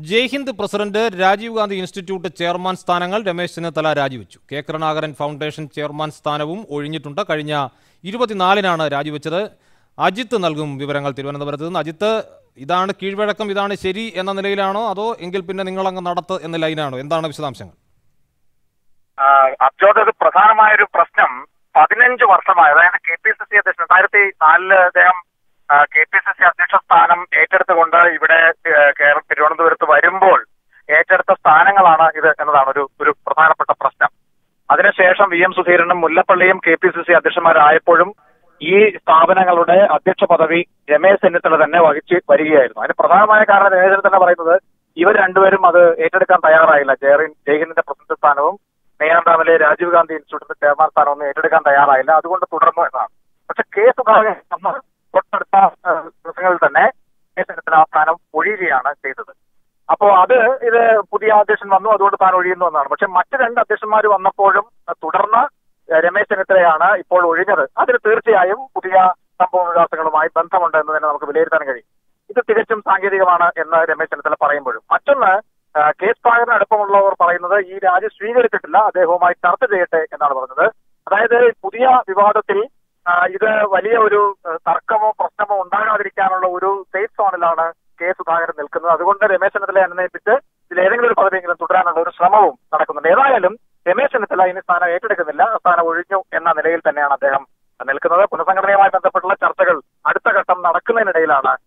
Jaihind president Rajiv Gandhi institute chairman സ്ഥാനങ്ങൾ രമേശ് ചെന്നിത്തല രാജിവെച്ചു K Karunakaran foundation chairman സ്ഥാനവും ഒഴിഞ്ഞിട്ടുണ്ട് കഴിഞ്ഞ ഇരുപത്തിനാലിനാണ് രാജിവെച്ചത് അജിത്ത് നൽകും വിവരങ്ങൾ തിരുവനന്തപുരത്ത് നിന്ന് അജിത്ത് ഇതാണ് കീഴ്വഴക്കം ഇതാണ് ശരി എന്ന നിലയിലാണോ അതോ എങ്കിൽ പിന്നെ നിങ്ങളങ്ങ് നടത്ത് എന്ന ലൈനാണോ എന്താണ് വിശദാംശങ്ങൾ അബ്ജോദ് ഇത് പ്രധാനമായ ഒരു പ്രശ്നം പതിനഞ്ച് വർഷമായി അതായത് കെ പി സി സി അധ്യക്ഷൻ രണ്ടായിരത്തി നാലില് അദ്ദേഹം കെ പി സി സി അധ്യക്ഷ സ്ഥാനം ഏറ്റെടുത്തുകൊണ്ട് ഇവിടെ ഏഹ്, കേരള തിരുവനന്തപുരത്ത് വരുമ്പോൾ ഏറ്റെടുത്ത സ്ഥാനങ്ങളാണ് ഇത് എന്നതാണ് ഒരു ഒരു പ്രധാനപ്പെട്ട പ്രശ്നം അതിനുശേഷം വി എം സുധീരനും മുല്ലപ്പള്ളിയും കെ പി സി സി അധ്യക്ഷന്മാരായപ്പോഴും ഈ സ്ഥാപനങ്ങളുടെ അധ്യക്ഷ പദവി രമേശ് ചെന്നിത്തല തന്നെ വഹിച്ച് വരികയായിരുന്നു അതിന് പ്രധാനമായ കാരണം രമേശ് ചെന്നിത്തല പറയുന്നത് ഇവർ രണ്ടുപേരും അത് ഏറ്റെടുക്കാൻ തയ്യാറായില്ല ജയറിൻ ജയ്ഹിന്ദിന്റെ പ്രസിഡന്റ് സ്ഥാനവും നെയ്യാർഡാമിലെ രാജീവ് ഗാന്ധി ഇൻസ്റ്റിറ്റ്യൂട്ടിന്റെ ചെയർമാൻ സ്ഥാനം ഒന്നും ഏറ്റെടുക്കാൻ തയ്യാറായില്ല അതുകൊണ്ട് തുടർന്നു എന്നാണ് പക്ഷെ കെ സുധാകരൻ വന്ന് തൊട്ടടുത്ത ഏഹ്, ദിവസങ്ങളിൽ തന്നെ രമേശ് ചെന്നിത്തല ആ സ്ഥാനം ഒഴിയുകയാണ് ചെയ്തത് അപ്പോ അത് ഇത് പുതിയ അധ്യക്ഷൻ വന്നു അതുകൊണ്ട് താൻ ഒഴിയുന്നു എന്നാണ് പക്ഷെ മറ്റ് രണ്ട് അധ്യക്ഷന്മാർ വന്നപ്പോഴും അഹ് തുടർന്ന് ഏഹ്, രമേശ് ചെന്നിത്തലയാണ് ഇപ്പോൾ ഒഴിഞ്ഞത് അതിന് തീർച്ചയായും പുതിയ സംഭവ വികാസങ്ങളുമായി ബന്ധമുണ്ട് എന്ന് തന്നെ നമുക്ക് വിലയിരുത്താൻ കഴിയും ഇത് തികച്ചും സാങ്കേതികമാണ് എന്ന് രമേശ് ചെന്നിത്തല പറയുമ്പോഴും മറ്റൊന്ന് ആ, കെ സ്പാഗറിന് അടുപ്പമുള്ളവർ പറയുന്നത് ഈ രാജി സ്വീകരിച്ചിട്ടില്ല അദ്ദേഹവുമായി ചർച്ച ചെയ്യട്ടെ എന്നാണ് പറഞ്ഞത് അതായത് പുതിയ വിവാദത്തിൽ ആ, ഇത് വലിയ ഒരു ആ, തർക്കമോ പ്രശ്നമോ ഉണ്ടാകാതിരിക്കാനുള്ള ഒരു സേഫ് സോണിലാണ് കെ സുധാകരൻ നിൽക്കുന്നത് അതുകൊണ്ട് രമേശ് ചെന്നിത്തലയെ അന്വയിപ്പിച്ച് ഇതിൽ ഏതെങ്കിലും ഒരു പദവിയെങ്കിലും തുടരാനുള്ള ഒരു ശ്രമവും നടക്കുന്നുണ്ട് ഏതായാലും രമേശ് ചെന്നിത്തല ഇനി സ്ഥാനം ഏറ്റെടുക്കുന്നില്ല സ്ഥാനം ഒഴിഞ്ഞു എന്ന നിലയിൽ തന്നെയാണ് അദ്ദേഹം നിൽക്കുന്നത് പുനഃസംഘടനയുമായി ബന്ധപ്പെട്ടുള്ള ചർച്ചകൾ അടുത്ത ഘട്ടം നടക്കുന്നതിനിടയിലാണ്